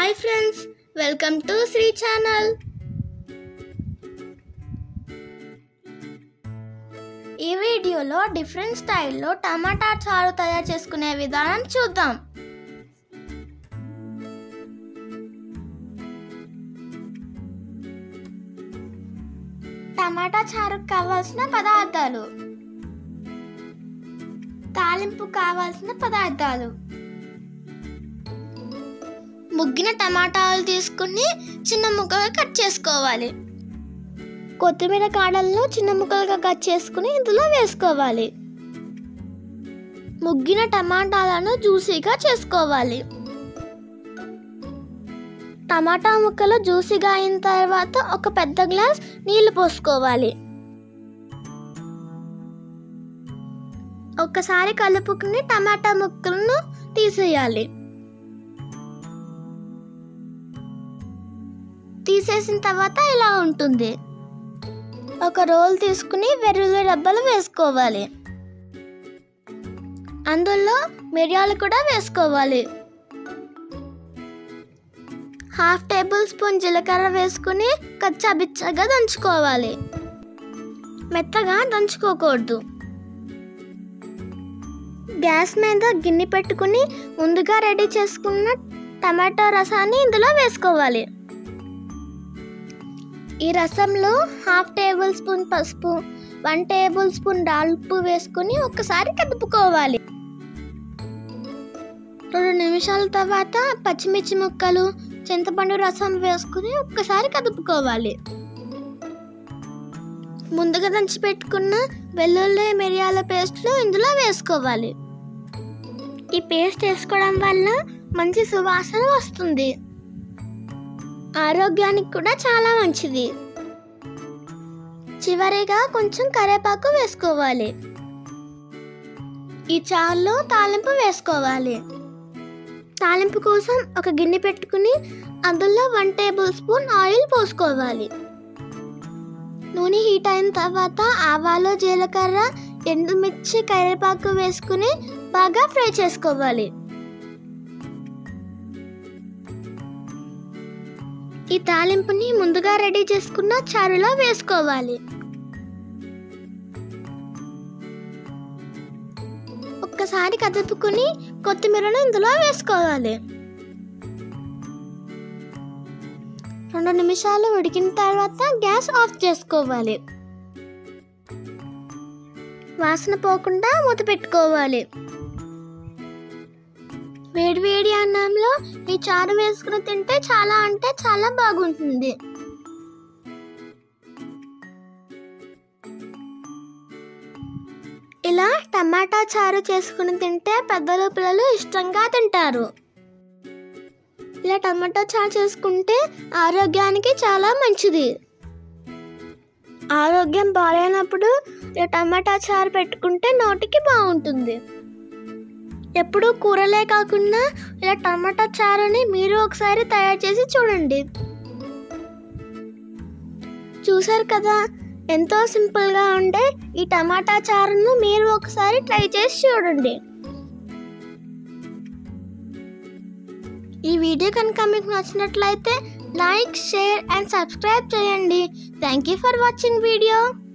hi friends welcome to Sri channel ఈ వీడియోలో different స్టైల్లో టమాటా చారు తయారు చేసుకునే విధానం చూద్దాం టమాటా చారుకు కావాల్సిన పదార్థాలు తాలింపు కావాల్సిన పదార్థాలు ముగ్గిన టమాటాలు తీసుకుని చిన్న ముక్కగా కట్ చేసుకోవాలి కొత్తిమీర కాడలను చిన్న ముక్కలుగా కట్ చేసుకుని ఇందులో వేసుకోవాలి ముగ్గిన టమాటాలను జ్యూసీగా చేసుకోవాలి టమాటా ముక్కలు జ్యూసీగా అయిన తర్వాత ఒక పెద్ద గ్లాస్ నీళ్లు పోసుకోవాలి ఒక్కసారి కలుపుకుని టమాటా ముక్కలను తీసేయాలి తీసేసిన తర్వాత ఇలా ఉంటుంది ఒక రోల్ తీసుకుని వెల్లుల్లి డబ్బాలు వేసుకోవాలి అందులో మిరియాలు కూడా వేసుకోవాలి హాఫ్ టేబుల్ స్పూన్ జీలకర్ర వేసుకుని కచ్చా బిచ్చగా దంచుకోవాలి మెత్తగా దంచుకోకూడదు గ్యాస్ మీద గిన్నె పెట్టుకుని ముందుగా రెడీ చేసుకున్న టమాటో రసాన్ని ఇందులో వేసుకోవాలి ఈ రసంలో హాఫ్ టేబుల్ స్పూన్ పసుపు వన్ టేబుల్ స్పూన్ ఉప్పు వేసుకుని ఒకసారి కదుపుకోవాలి రెండు నిమిషాల తర్వాత పచ్చిమిర్చి ముక్కలు చింతపండు రసం వేసుకుని ఒక్కసారి కదుపుకోవాలి ముందుగా దంచి పెట్టుకున్న వెల్లుల్లి మిరియాల పేస్ట్లు ఇందులో వేసుకోవాలి ఈ పేస్ట్ వేసుకోవడం వల్ల మంచి సువాసన వస్తుంది ఆరోగ్యానికి కూడా చాలా మంచిది చివరిగా కొంచెం కరివేపాకు వేసుకోవాలి ఈ చారులో తాలింపు వేసుకోవాలి తాలింపు కోసం ఒక గిన్నె పెట్టుకుని అందులో వన్ టేబుల్ స్పూన్ ఆయిల్ పోసుకోవాలి నూనె హీట్ అయిన తర్వాత ఆవాలు జీలకర్ర ఎండుమిర్చి కరివేపాకు వేసుకుని బాగా ఫ్రై చేసుకోవాలి ఈ తాలింపుని ముందుగా రెడీ చేసుకున్న చారులో వేసుకోవాలి ఒక్కసారి కదుపుకుని కొత్తిమీరను ఇందులో వేసుకోవాలి రెండు నిమిషాలు ఉడికిన తర్వాత గ్యాస్ ఆఫ్ చేసుకోవాలి వాసన పోకుండా మూత పెట్టుకోవాలి వేడి వేడి అన్నంలో ఈ చారు వేసుకుని తింటే చాలా అంటే చాలా బాగుంటుంది ఇలా టమాటా చారు చేసుకుని తింటే పెద్దలు పిల్లలు ఇష్టంగా తింటారు ఇలా టమాటా చారు చేసుకుంటే ఆరోగ్యానికి చాలా మంచిది ఆరోగ్యం బాగాలేనప్పుడు ఇలా టమాటా చారు పెట్టుకుంటే నోటికి బాగుంటుంది ఎప్పుడూ కూరలే కాకుండా ఇలా టమాటా చారుని మీరు ఒకసారి తయారు చేసి చూడండి చూసారు కదా ఎంతో సింపుల్గా ఉండే ఈ టమాటా చారును మీరు ఒకసారి ట్రై చేసి చూడండి ఈ వీడియో కనుక మీకు నచ్చినట్లయితే లైక్ షేర్ అండ్ సబ్స్క్రైబ్ చేయండి thank you for watching video